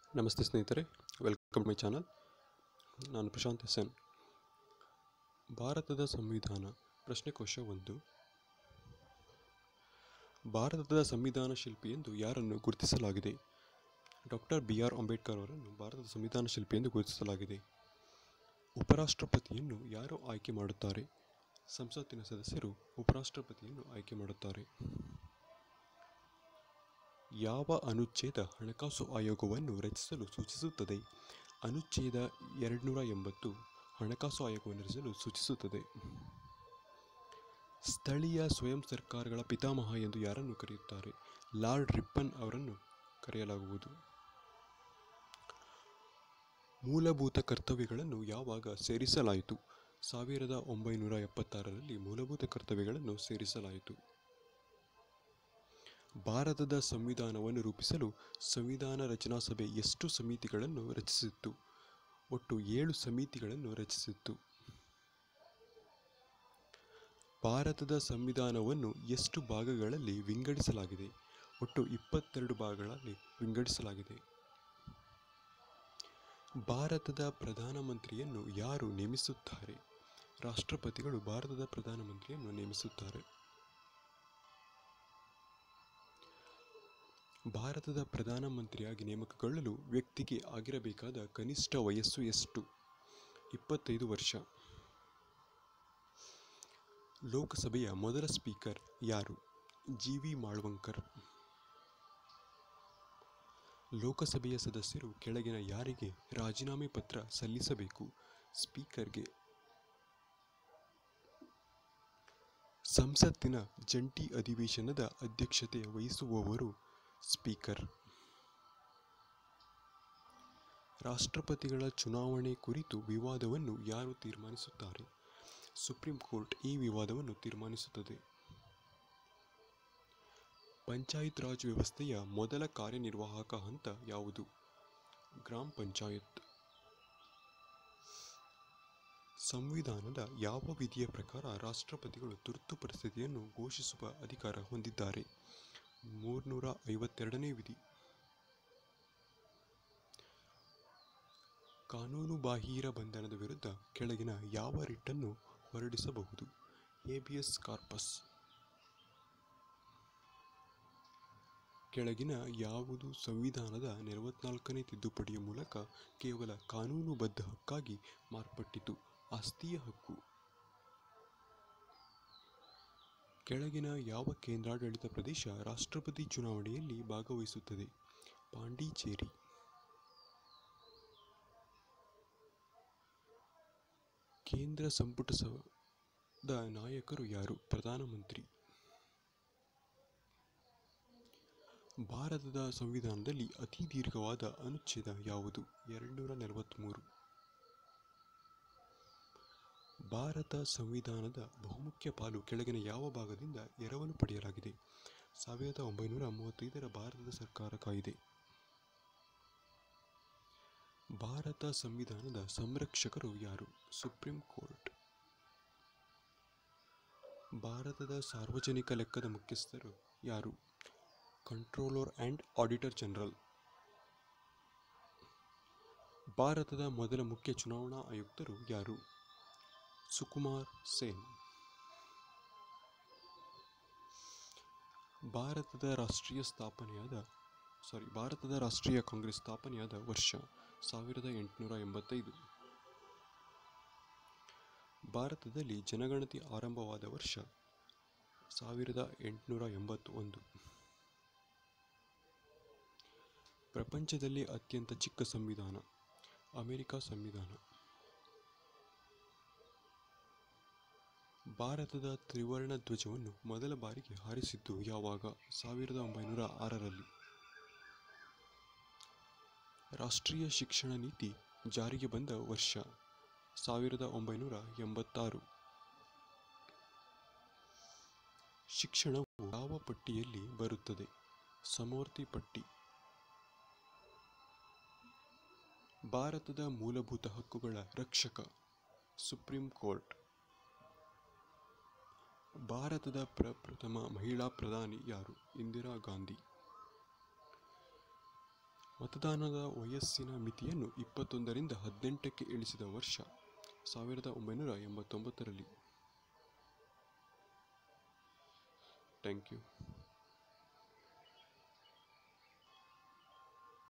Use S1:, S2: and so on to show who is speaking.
S1: ನಮಸ್ತೆ ಸ್ನೇಹಿತರೆ welcome my channel ನಾನು ಪ್ರಶಾಂತ್ ಎಸ್ ಎನ್ ಭಾರತದ ಸಂವಿಧಾನ ಪ್ರಶ್ನೆಕೋಶ ಒಂದು ಭಾರತದ ಸಂವಿಧಾನ ಶಿಲ್ಪಿ ಎಂದು ಯಾರನ್ನು ಗುರುತಿಸಲಾಗಿದೆ ಡಾಕ್ಟರ್ ಬಿ ಆರ್ ಅಂಬೇಡ್ಕರ್ ಅವರನ್ನು ಭಾರತದ ಸಂವಿಧಾನ ಶಿಲ್ಪಿ ಎಂದು ಗುರುತಿಸಲಾಗಿದೆ ಉಪರಾಷ್ಟ್ರಪತಿಯನ್ನು ಯಾರು ಆಯ್ಕೆ ಮಾಡುತ್ತಾರೆ ಸಂಸತ್ತಿನ ಸದಸ್ಯರು ಉಪರಾಷ್ಟ್ರಪತಿಯನ್ನು ಆಯ್ಕೆ ಮಾಡುತ್ತಾರೆ ಯಾವ ಅನುಚ್ಛೇದ ಹಣಕಾಸು ಆಯೋಗವನ್ನು ರಚಿಸಲು ಸೂಚಿಸುತ್ತದೆ ಅನುಚ್ಛೇದ ಎರಡುನೂರ ಎಂಬತ್ತು ಹಣಕಾಸು ಆಯೋಗವನ್ನು ರಚಿಸಲು ಸೂಚಿಸುತ್ತದೆ ಸ್ಥಳೀಯ ಸ್ವಯಂ ಸರ್ಕಾರಗಳ ಪಿತಾಮಹ ಎಂದು ಯಾರನ್ನು ಕರೆಯುತ್ತಾರೆ ಲಾರ್ಡ್ ರಿಪ್ಪನ್ ಅವರನ್ನು ಕರೆಯಲಾಗುವುದು ಮೂಲಭೂತ ಕರ್ತವ್ಯಗಳನ್ನು ಯಾವಾಗ ಸೇರಿಸಲಾಯಿತು ಸಾವಿರದ ಒಂಬೈನೂರ ಎಪ್ಪತ್ತಾರರಲ್ಲಿ ಮೂಲಭೂತ ಕರ್ತವ್ಯಗಳನ್ನು ಸೇರಿಸಲಾಯಿತು ಭಾರತದ ಸಂವಿಧಾನವನ್ನು ರೂಪಿಸಲು ಸಂವಿಧಾನ ರಚನಾ ಸಭೆ ಎಷ್ಟು ಸಮಿತಿಗಳನ್ನು ರಚಿಸಿತ್ತು ಒಟ್ಟು ಏಳು ಸಮಿತಿಗಳನ್ನು ರಚಿಸಿತ್ತು ಭಾರತದ ಸಂವಿಧಾನವನ್ನು ಎಷ್ಟು ಭಾಗಗಳಲ್ಲಿ ವಿಂಗಡಿಸಲಾಗಿದೆ ಒಟ್ಟು ಇಪ್ಪತ್ತೆರಡು ಭಾಗಗಳಲ್ಲಿ ವಿಂಗಡಿಸಲಾಗಿದೆ ಭಾರತದ ಪ್ರಧಾನಮಂತ್ರಿಯನ್ನು ಯಾರು ನೇಮಿಸುತ್ತಾರೆ ರಾಷ್ಟ್ರಪತಿಗಳು ಭಾರತದ ಪ್ರಧಾನಮಂತ್ರಿಯನ್ನು ನೇಮಿಸುತ್ತಾರೆ ಭಾರತದ ಪ್ರಧಾನಮಂತ್ರಿಯಾಗಿ ನೇಮಕಗೊಳ್ಳಲು ವ್ಯಕ್ತಿಗೆ ಆಗಿರಬೇಕಾದ ಕನಿಷ್ಠ ವಯಸ್ಸು ಎಷ್ಟು ಇಪ್ಪತ್ತೈದು ವರ್ಷ ಲೋಕಸಭೆಯ ಮೊದಲ ಸ್ಪೀಕರ್ ಯಾರು ಜಿ ವಿ ಮಾಳ್ವಂಕರ್ ಲೋಕಸಭೆಯ ಸದಸ್ಯರು ಕೆಳಗಿನ ಯಾರಿಗೆ ರಾಜೀನಾಮೆ ಪತ್ರ ಸಲ್ಲಿಸಬೇಕು ಸ್ಪೀಕರ್ಗೆ ಸಂಸತ್ತಿನ ಜಂಟಿ ಅಧಿವೇಶನದ ಅಧ್ಯಕ್ಷತೆ ವಹಿಸುವವರು ಸ್ಪೀಕರ್ ರಾಷ್ಟ್ರಪತಿಗಳ ಚುನಾವಣೆ ಕುರಿತು ವಿವಾದವನ್ನು ಯಾರು ತೀರ್ಮಾನಿಸುತ್ತಾರೆ ಸುಪ್ರೀಂ ಕೋರ್ಟ್ ಈ ವಿವಾದವನ್ನು ತೀರ್ಮಾನಿಸುತ್ತದೆ ಪಂಚಾಯತ್ ರಾಜ್ ವ್ಯವಸ್ಥೆಯ ಮೊದಲ ಕಾರ್ಯನಿರ್ವಾಹಕ ಹಂತ ಯಾವುದು ಗ್ರಾಮ ಪಂಚಾಯತ್ ಸಂವಿಧಾನದ ಯಾವ ವಿಧಿಯ ಪ್ರಕಾರ ರಾಷ್ಟ್ರಪತಿಗಳು ತುರ್ತು ಪರಿಸ್ಥಿತಿಯನ್ನು ಘೋಷಿಸುವ ಅಧಿಕಾರ ಹೊಂದಿದ್ದಾರೆ ಮೂರ್ನೂರ ಐವತ್ತೆರಡನೇ ವಿಧಿ ಕಾನೂನುಬಾಹಿರ ಬಂಧನದ ವಿರುದ್ಧ ಕೆಳಗಿನ ಯಾವ ರಿಟ್ಟನ್ನು ಹೊರಡಿಸಬಹುದು ಹೇಬಿಯಸ್ ಕಾರ್ಪಸ್ ಕೆಳಗಿನ ಯಾವುದು ಸಂವಿಧಾನದ ನಲವತ್ನಾಲ್ಕನೇ ತಿದ್ದುಪಡಿಯ ಮೂಲಕ ಕೇವಲ ಕಾನೂನುಬದ್ಧ ಹಕ್ಕಾಗಿ ಮಾರ್ಪಟ್ಟಿತು ಆಸ್ತಿಯ ಹಕ್ಕು ಕೆಳಗಿನ ಯಾವ ಕೇಂದ್ರಾಡಳಿತ ಪ್ರದೇಶ ರಾಷ್ಟ್ರಪತಿ ಚುನಾವಣೆಯಲ್ಲಿ ಭಾಗವಹಿಸುತ್ತದೆ ಪಾಂಡಿಚೇರಿ ಕೇಂದ್ರ ಸಂಪುಟ ಸದ ನಾಯಕರು ಯಾರು ಪ್ರಧಾನಮಂತ್ರಿ ಭಾರತದ ಸಂವಿಧಾನದಲ್ಲಿ ಅತಿ ದೀರ್ಘವಾದ ಅನುಚ್ಛೇದ ಯಾವುದು ಎರಡುನೂರ ನಲವತ್ತ್ಮೂರು ಭಾರತ ಸಂವಿಧಾನದ ಬಹುಮುಖ್ಯ ಪಾಲು ಕೆಳಗಿನ ಯಾವ ಭಾಗದಿಂದ ಎರವಲು ಪಡೆಯಲಾಗಿದೆ ಸಾವಿರದ ಒಂಬೈನೂರ ಮೂವತ್ತೈದರ ಭಾರತದ ಸರ್ಕಾರ ಕಾಯ್ದೆ ಭಾರತ ಸಂವಿಧಾನದ ಸಂರಕ್ಷಕರು ಯಾರು ಸುಪ್ರೀಂ ಕೋರ್ಟ್ ಭಾರತದ ಸಾರ್ವಜನಿಕ ಲೆಕ್ಕದ ಮುಖ್ಯಸ್ಥರು ಯಾರು ಕಂಟ್ರೋಲರ್ ಆ್ಯಂಡ್ ಆಡಿಟರ್ ಜನರಲ್ ಭಾರತದ ಮೊದಲ ಮುಖ್ಯ ಚುನಾವಣಾ ಆಯುಕ್ತರು ಯಾರು ಸುಕುಮಾರ್ ಸೇನ್ ಭಾರತದ ರಾಷ್ಟ್ರೀಯ ಸ್ಥಾಪನೆಯಾದ ಸಾರಿ ಭಾರತದ ರಾಷ್ಟ್ರೀಯ ಕಾಂಗ್ರೆಸ್ ಸ್ಥಾಪನೆಯಾದ ವರ್ಷ ಸಾವಿರದ ಎಂಟುನೂರ ಎಂಬತ್ತೈದು ಭಾರತದಲ್ಲಿ ಜನಗಣತಿ ಆರಂಭವಾದ ವರ್ಷ ಸಾವಿರದ ಎಂಟುನೂರ ಎಂಬತ್ತೊಂದು ಪ್ರಪಂಚದಲ್ಲಿ ಅತ್ಯಂತ ಚಿಕ್ಕ ಸಂವಿಧಾನ ಅಮೆರಿಕ ಸಂವಿಧಾನ ಭಾರತದ ತ್ರಿವರ್ಣ ಧ್ವಜವನ್ನು ಮೊದಲ ಬಾರಿಗೆ ಹಾರಿಸಿದ್ದು ಯಾವಾಗ ಸಾವಿರದ ಒಂಬೈನೂರ ಆರರಲ್ಲಿ ರಾಷ್ಟ್ರೀಯ ಶಿಕ್ಷಣ ನೀತಿ ಜಾರಿಗೆ ಬಂದ ವರ್ಷ ಸಾವಿರದ ಒಂಬೈನೂರ ಎಂಬತ್ತಾರು ಶಿಕ್ಷಣವು ಯಾವ ಪಟ್ಟಿಯಲ್ಲಿ ಬರುತ್ತದೆ ಸಮವರ್ತಿ ಪಟ್ಟಿ ಭಾರತದ ಮೂಲಭೂತ ಹಕ್ಕುಗಳ ರಕ್ಷಕ ಸುಪ್ರೀಂ ಕೋರ್ಟ್ ಭಾರತದ ಪ್ರಪ್ರಥಮ ಮಹಿಳಾ ಪ್ರಧಾನಿ ಯಾರು ಇಂದಿರಾ ಗಾಂಧಿ ಮತದಾನದ ವಯಸ್ಸಿನ ಮಿತಿಯನ್ನು ಇಪ್ಪತ್ತೊಂದರಿಂದ ಹದಿನೆಂಟಕ್ಕೆ ಇಳಿಸಿದ ವರ್ಷ ಸಾವಿರದ ಒಂಬೈನೂರ ಎಂಬತ್ತೊಂಬತ್ತರಲ್ಲಿ ಥ್ಯಾಂಕ್ ಯು